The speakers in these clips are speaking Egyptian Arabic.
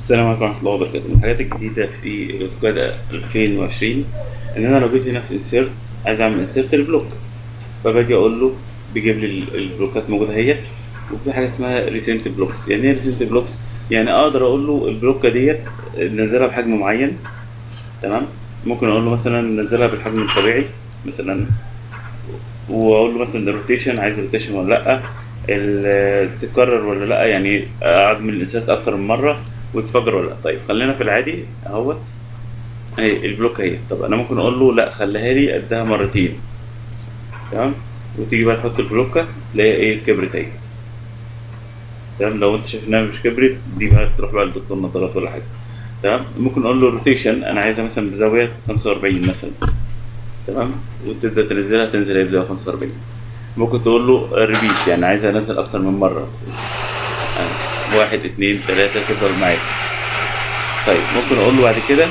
السلام عليكم ورحمة الله وبركاته من الحاجات الجديدة في الاوتوكاد 2020 ان انا لو جيت هنا في انسيرت عايز اعمل انسيرت للبلوك فباجي اقول له بيجيب لي ال- البلوكات موجودة اهيت وفي حاجة اسمها ريسنت بلوكس يعني ايه ريسنت بلوكس يعني اقدر اقول له البلوكة ديت نزلها بحجم معين تمام ممكن اقول له مثلا نزلها بالحجم الطبيعي مثلا واقول له مثلا الروتيشن عايز روتيشن ولا لا ال- تتكرر ولا لا يعني اعمل الانسات اكتر من مره وتفجر ولا لا طيب خلينا في العادي اهوت اهي البلوك اهي طب انا ممكن اقول له لا خليها لي قدها مرتين تمام وتيجي بقى تحط البلوكه تلاقي ايه كبرت اهي تمام لو انت شايف انها مش كبرت دي بقى تروح بقى لدكتور نظارات ولا حاجه تمام ممكن اقول له روتيشن انا عايزها مثلا بزاويه 45 مثلا تمام وتبدا تنزلها تنزل هي بزاويه 45 ممكن تقول له ريبيت يعني عايز انزل اكتر من مره آه، واحد اتنين تلاته تفضل معاك طيب ممكن اقول له بعد كده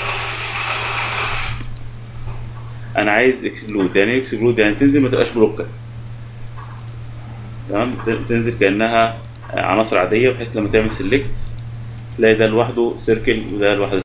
انا عايز اكسكلود يعني ايه اكسكلود يعني تنزل ما تبقاش بلوكه تمام ت- تنزل كانها عناصر عاديه بحيث لما تعمل سيلكت تلاقي ده لوحده سيركل وده لوحده